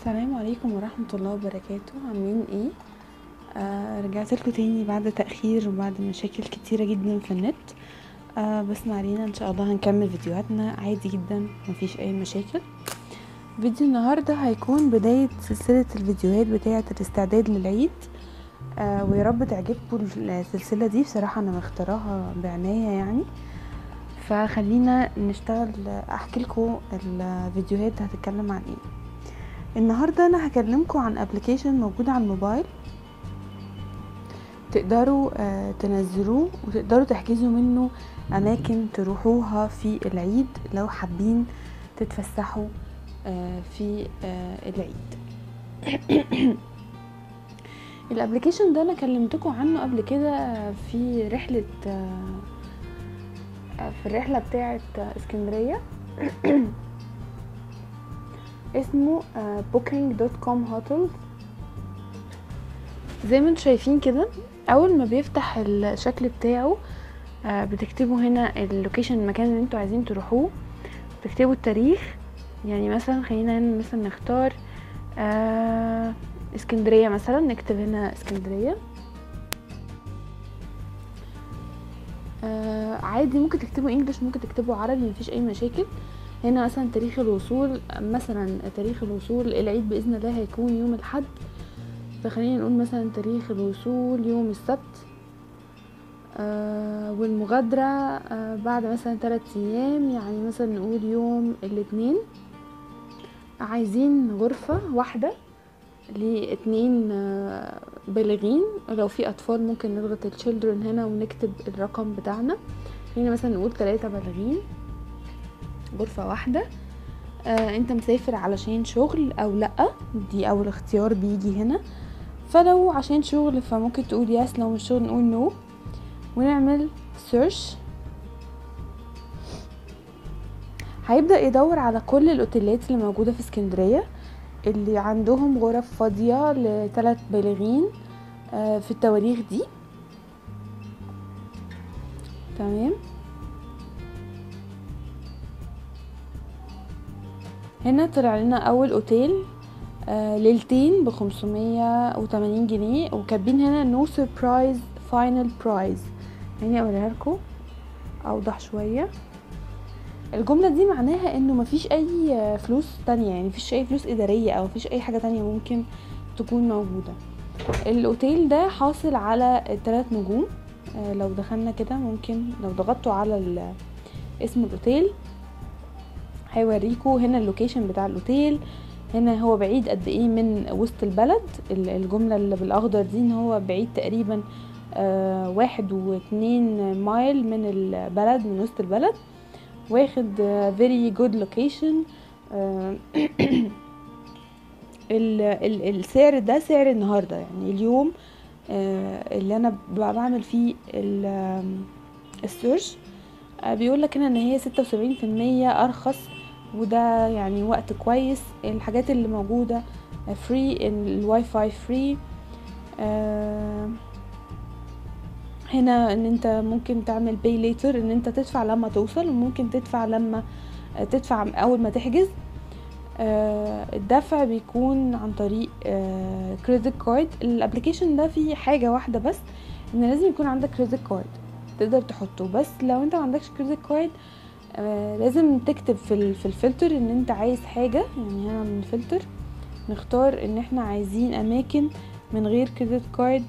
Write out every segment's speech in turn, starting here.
السلام عليكم ورحمة الله وبركاته عاملين ايه آه رجعت لكم تاني بعد تأخير وبعد مشاكل كتيرة جدا في النت آه بس ما علينا ان شاء الله هنكمل فيديوهاتنا عادي جدا مفيش اي مشاكل فيديو النهاردة هيكون بداية سلسلة الفيديوهات بتاعة الاستعداد للعيد آه ويا رب تعجبكم السلسلة دي بصراحة انا مختاراها بعناية يعني فخلينا نشتغل احكي لكم الفيديوهات هتتكلم عن ايه النهارده انا هكلمكم عن ابلكيشن موجود على الموبايل تقدروا آه تنزلوه وتقدروا تحجزوا منه اماكن تروحوها في العيد لو حابين تتفسحوا آه في آه العيد الابلكيشن ده انا كلمتكم عنه قبل كده في رحله في الرحله بتاعه اسكندريه اسمه booking.com hotels زي ما انتم شايفين كده اول ما بيفتح الشكل بتاعه بتكتبوا هنا اللوكيشن المكان اللي انتوا عايزين تروحوه بتكتبوا التاريخ يعني مثلا خلينا هنا مثلا نختار اسكندرية مثلا نكتب هنا اسكندرية عادي ممكن تكتبوا انجلش ممكن تكتبوا عربي مفيش اي مشاكل هنا مثلا تاريخ الوصول مثلا تاريخ الوصول العيد باذن الله هيكون يوم الاحد فخلينا نقول مثلا تاريخ الوصول يوم السبت آه والمغادرة آه بعد مثلا ثلاثة ايام يعني مثلا نقول يوم الاثنين عايزين غرفة واحدة لاتنين آه بالغين لو في اطفال ممكن نضغط التشيلدرن هنا ونكتب الرقم بتاعنا خلينا مثلا نقول ثلاثة بالغين غرفة واحدة آه انت مسافر علشان شغل او لا دي اول اختيار بيجي هنا فلو عشان شغل فممكن تقول يس لو مش شغل نقول نو ونعمل سيرش هيبدأ يدور على كل الاوتيلات اللي موجودة في اسكندرية اللي عندهم غرف فاضية لثلاث بالغين آه في التواريخ دي تمام هنا طلع لنا اول اوتيل آه ليلتين بخمسمية وتمانين جنيه وكاتبين هنا نو سربرايز فاينل برايز يعني اوريها لكم اوضح شويه الجملة دي معناها انه مفيش اي فلوس تانية يعني مفيش اي فلوس ادارية او مفيش اي حاجة تانية ممكن تكون موجودة الاوتيل ده حاصل على التلات نجوم آه لو دخلنا كده ممكن لو ضغطتوا على اسم الاوتيل هيوريكوا هنا اللوكيشن بتاع الاوتيل هنا هو بعيد قد ايه من وسط البلد الجملة اللي بالاخضر دي ان هو بعيد تقريبا آه واحد واتنين مايل من البلد من وسط البلد واخد آه very good location آه ال ال السعر ده سعر النهاردة يعني اليوم اللي انا بعمل فيه السيرش بيقول لك هنا ان هي ستة وسبعين في المية ارخص وده يعني وقت كويس الحاجات اللي موجودة فري الواي فاي فري آه هنا ان انت ممكن تعمل باي ليتر ان انت تدفع لما توصل وممكن تدفع لما تدفع اول ما تحجز آه الدفع بيكون عن طريق آه كريدت كارد الابلكيشن ده فيه حاجة واحدة بس ان لازم يكون عندك كريدت كارد تقدر تحطه بس لو انت ما عندكش كريدت كارد آه لازم تكتب في في الفلتر ان انت عايز حاجه يعني هنا من الفلتر نختار ان احنا عايزين اماكن من غير كريدت كارد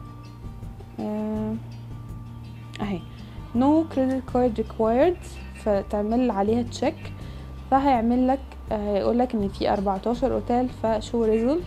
آه اهي نو كريدت كارد ريكوايرد فتعمل عليها تشيك فهيعمل لك هيقول لك ان في 14 اوتيل فشو ريزلت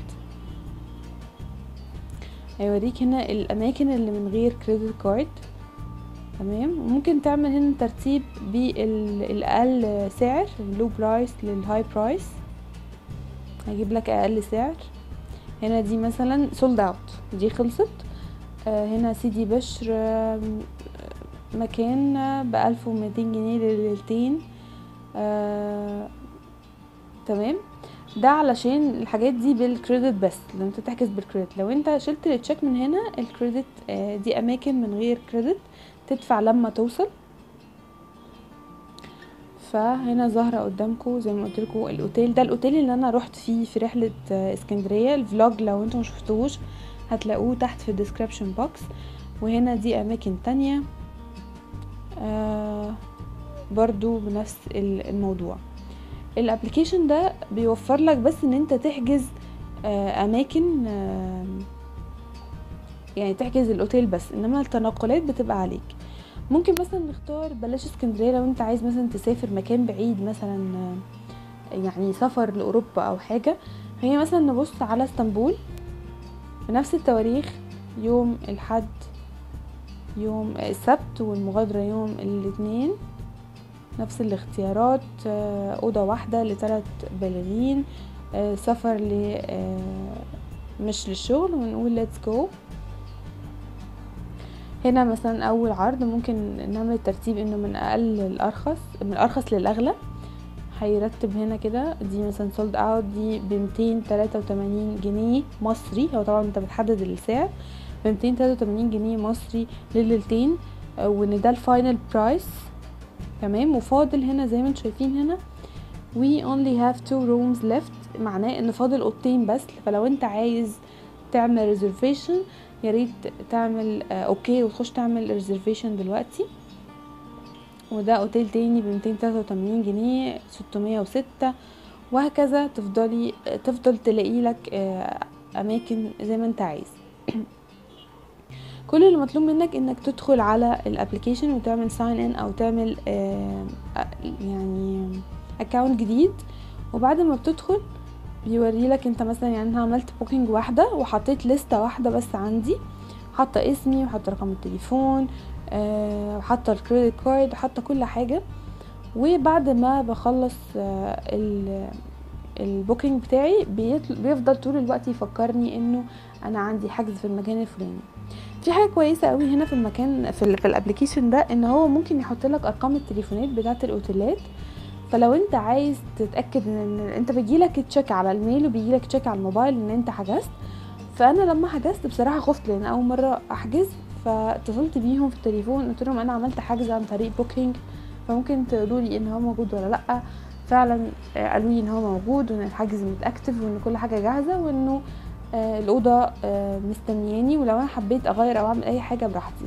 هيوريك هنا الاماكن اللي من غير كريدت كارد تمام ممكن تعمل هنا ترتيب بالاقل سعر اللو برايس للهاي برايس هجيب لك اقل سعر هنا دي مثلا سولد اوت دي خلصت آه هنا سيدي بشر آه مكان بألف وميتين جنيه لليلتين آه تمام ده علشان الحاجات دي بالكريدت بس لو انت تحجز بالكريدت لو انت شلت التشيك من هنا الكريدت آه دي اماكن من غير كريدت تدفع لما توصل فهنا ظاهره قدامكم زي ما قلت لكم الاوتيل ده الاوتيل اللي انا رحت فيه في رحله آه، اسكندريه الفلوج لو انتم مشفتوهوش هتلاقوه تحت في الديسكريبشن بوكس وهنا دي اماكن تانية آه برضو بنفس ال- الموضوع الابلكيشن ده بيوفر لك بس ان انت تحجز آه اماكن آه يعني تحجز الاوتيل بس انما التنقلات بتبقى عليك ممكن مثلا نختار بلاش اسكندريه لو انت عايز مثلا تسافر مكان بعيد مثلا آه، يعني سفر لاوروبا او حاجه خلينا مثلا نبص على اسطنبول بنفس التواريخ يوم الحد يوم السبت والمغادرة يوم الاثنين نفس الاختيارات آه، أوضة واحدة لثلاث بالغين آه، سفر ل آه، مش للشغل ونقول let's go هنا مثلا أول عرض ممكن نعمل الترتيب انه من أقل الأرخص من الأرخص للأغلى هيرتب هنا كده دي مثلا سولد اوت دي بميتين تلاتة وتمانين جنيه مصري هو طبعا انت بتحدد السعر بميتين تلاتة وتمانين جنيه مصري لليلتين آه، وان ده الفاينل برايس تمام وفاضل هنا زي ما انتم شايفين هنا we only have two rooms left معناه ان فاضل اوضتين بس فلو انت عايز تعمل ريزرفيشن يا ريت تعمل آه، اوكي وتخش تعمل ريزرفيشن دلوقتي وده اوتيل تاني بميتين تلاتة وتمانين جنيه ستمية وستة وهكذا تفضلي تفضل تلاقي لك آه، اماكن زي ما انت عايز كل اللي مطلوب منك انك تدخل على الابلكيشن وتعمل ساين ان او تعمل آه، آه، يعني اكونت جديد وبعد ما بتدخل بيوري لك انت مثلا يعني انا عملت بوكينج واحده وحطيت لستة واحده بس عندي حاطه اسمي وحاطه رقم التليفون آه، وحاطه الكريدت كارد وحاطه كل حاجه وبعد ما بخلص آه، ال البوكينج بتاعي بيطل- بيفضل طول الوقت يفكرني انه انا عندي حجز في المكان الفلاني في حاجه كويسه قوي هنا في المكان في, ال- في الابلكيشن ده ان هو ممكن يحط لك ارقام التليفونات بتاعه الاوتيلات فلو انت عايز تتاكد ان إن انت بيجيلك تشيك على الميل وبيجيلك تشيك على الموبايل ان انت حجزت فانا لما حجزت بصراحه خفت لان اول مره احجز فاتصلت بيهم في التليفون قلت لهم انا عملت حجز عن طريق بوكينج فممكن تقولوا لي ان هو موجود ولا لا فعلا آه، قالوا لي ان هو موجود وان الحجز متاكتف وان كل حاجه جاهزه وانه آه، الاوضه آه، مستنياني ولو انا حبيت اغير او اعمل اي حاجه براحتي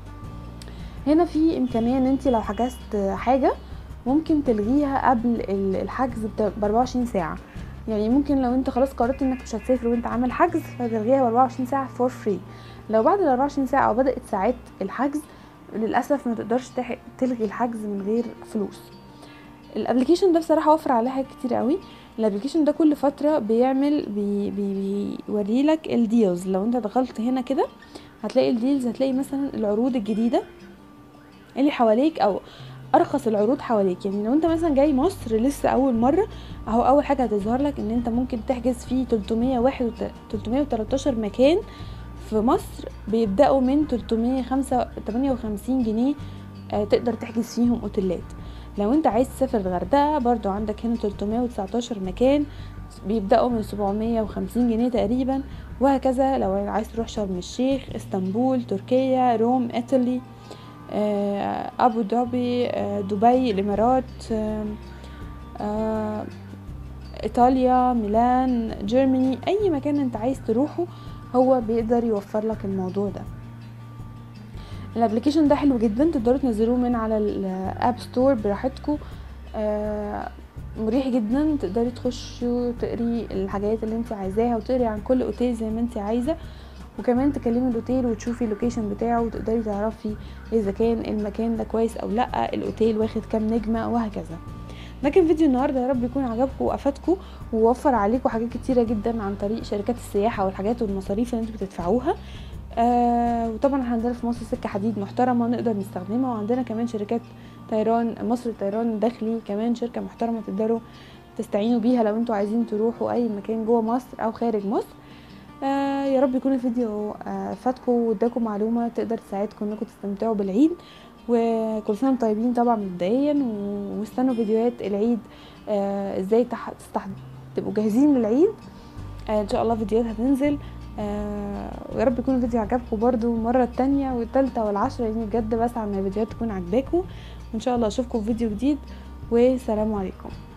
هنا في امكانيه ان انت لو حجزت حاجه ممكن تلغيها قبل ال- الحجز ب 24 ساعه يعني ممكن لو انت خلاص قررت انك مش هتسافر وانت عامل حجز فتلغيها ب 24 ساعه فور فري لو بعد ال 24 ساعه او بدات ساعات الحجز للاسف ما تقدرش تح- تلغي الحجز من غير فلوس الابلكيشن ده بصراحه وفر عليه حاجات كتير قوي الابلكيشن ده كل فتره بيعمل بي بي بيوري لك الديلز لو انت دخلت هنا كده هتلاقي الديلز هتلاقي مثلا العروض الجديده اللي حواليك او ارخص العروض حواليك يعني لو انت مثلا جاي مصر لسه اول مره اهو اول حاجه هتظهر لك ان انت ممكن تحجز في 301 وت- 313 مكان في مصر بيبداوا من 358 جنيه آه، تقدر تحجز فيهم اوتيلات لو انت عايز تسافر الغردقه برضو عندك هنا 319 مكان بيبداوا من 750 جنيه تقريبا وهكذا لو عايز تروح شرم الشيخ اسطنبول تركيا روم ايطالي آه، ابو ظبي آه، دبي الامارات آه، آه، ايطاليا ميلان جيرماني اي مكان انت عايز تروحه هو بيقدر يوفر لك الموضوع ده الابلكيشن ده حلو جدا تقدروا تنزلوه من على الاب ستور براحتكم آه، مريح جدا تقدري تخشوا تقري الحاجات اللي انت عايزاها وتقري عن كل اوتيل زي ما انت عايزه وكمان تكلمي الاوتيل وتشوفي اللوكيشن بتاعه وتقدري تعرفي اذا كان المكان ده كويس او لا الاوتيل واخد كام نجمه وهكذا ده كان فيديو النهارده يا رب يكون عجبكم وافادكم ووفر عليكم حاجات كتيره جدا عن طريق شركات السياحه والحاجات والمصاريف اللي انتوا بتدفعوها آه وطبعا احنا عندنا في مصر سكه حديد محترمه نقدر نستخدمها وعندنا كمان شركات طيران مصر الطيران الداخلي كمان شركه محترمه تقدروا تستعينوا بيها لو انتوا عايزين تروحوا اي مكان جوه مصر او خارج مصر آه يا رب يكون الفيديو آه فاتكم واداكم معلومه تقدر تساعدكم انكم تستمتعوا بالعيد وكل سنه وانتم طيبين طبعا مبدئيا و- واستنوا فيديوهات العيد آه ازاي تح... تستح... تبقوا جاهزين للعيد آه ان شاء الله فيديوهات هتنزل آه ويا رب يكون الفيديو عجبكم برضو المره التانية والتالتة والعشرة يعني بجد بسعى ان الفيديوهات تكون عجباكم وان شاء الله اشوفكم في فيديو جديد والسلام عليكم